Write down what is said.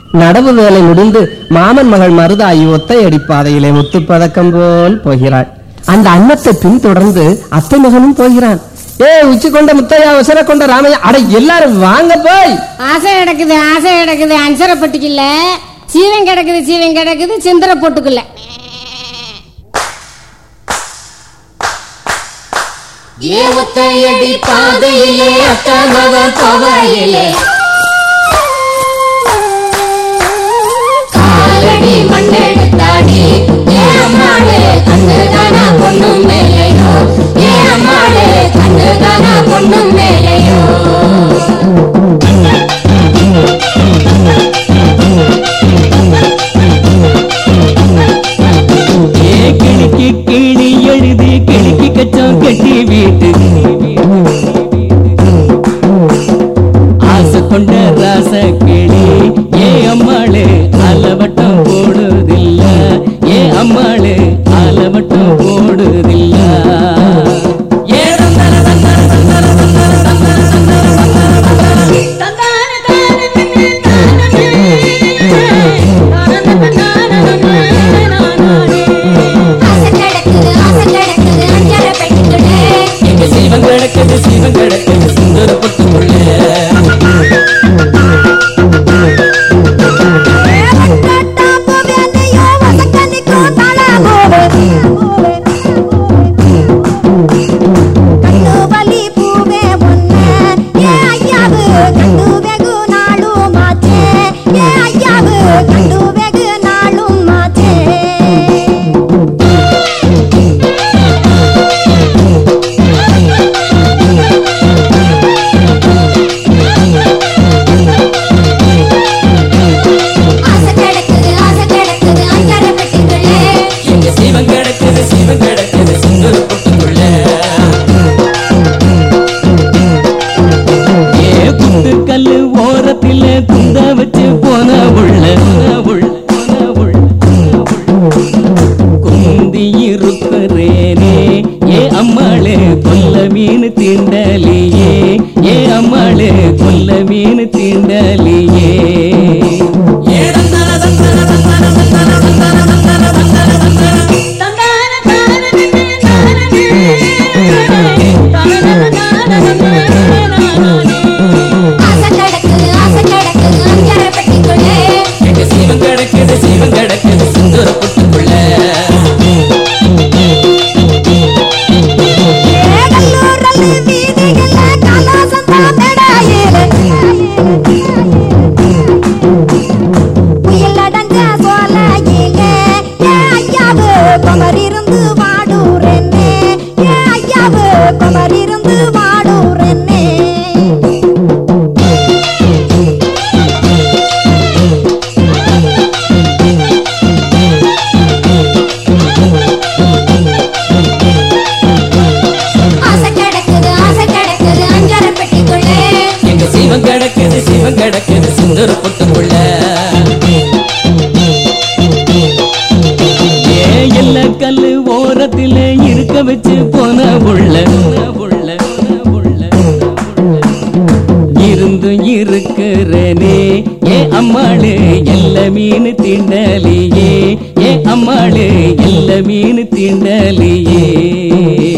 நடவு வேலை முடிந்து மாமன் மகள் மருதாயி ஒத்தையடி பாதையிலே முத்துப்பதக்கம் போல் போகிறாள் அந்த அன்னத்தை பின்தொடர்ந்து அத்தை மகனும் போகிறான் ஏ உச்சி கொண்ட முத்தையா உசர கொண்ட ராமையா அட எல்லாரும் வாங்க போய் ஆசை கிடக்குது ஆசை கிடக்குது அஞ்சரப்பட்டுக்குள்ள சீவன் கிடக்குது சீவன் கிடக்குது சிந்தர போட்டுக்குள்ள ஏ ஒத்தையடி பாதையிலே அத்தமவ பவையிலே காலடி மண்ணெடுத்தாடி ஏ அம்மாளே கண்ணுதானா பொண்ணும் மேலையோ ஏ அம்மாளே கண்ணுதானா பொண்ணும் மேலையோ ஏ கிளிக்கு கிளி எழுதி கிளிக்கு கச்சம் கட்டி வீட்டு ஆசை கொண்ட ராச கிளி ஏ அம்மாளே அலவட்டம் போடுதில்ல ஏ அம்மாளே அலவட்டம் போடுதில்ல ஏ தந்தன தந்தன தந்தன தந்தன தந்தன தந்தன தந்தன ஆசை கிடக்குது ஆசை கிடக்குது அஞ்சர பெட்டிக்குள்ளே எங்க சீவன் கிடக்குது சீவன் கிடக்குது சுந்தர பொட்டுக்குள்ள ஆசை கிடக்குது ஆசை கிடக்குது அஞ்சர பெட்டிக்குள்ளே எங்க சீவன் கிடக்குது சீவன் கிடக்குது சுந்தர பொட்டுக்குள்ள ஏ குத்து கல்லு ஓரத்தில குந்த வச்சு போன உள்ள உள்ள, போன உள்ள, குந்தி இருக்கிறேனே ஏ அம்மாளே கொல்ல மீன் தீண்டலியே ஏ அம்மாளே கொல்ல மீன் தீண்டலியே ஏ தந்தன தந்தன தந்தன தந்தன தந்தன தந்தன தந்தன தந்தன ஆசை கிடக்குது ஆசை கிடக்குது அஞ்சர பெட்டிக்குள்ளே எங்க சீவன் கிடக்குது சீவன் கிடக்குது சுந்தர பொட்டுக்குள்ள இருந்து வாடூரென்னே ஏ ஐயாவு குமர் இருந்து வாடூரென்னே ஆசை கிடக்குது ஆசை கிடக்குது அஞ்சர பெட்டிக்குள்ளே எங்க சீவன் கிடக்குது சீவன் கிடக்குது சுந்தர பொட்டுக்குள்ள ஏ எல்ல கல்லு ஓரத்தில இருக்க வச்சு போன உள்ள உள்ள, உள்ள, உள்ள. இருந்து இருக்கிறனே ஏ அம்மாளே எல்ல மீன் தீண்டலியே ஏ அம்மாளே எல்ல மீன் தீண்டலியே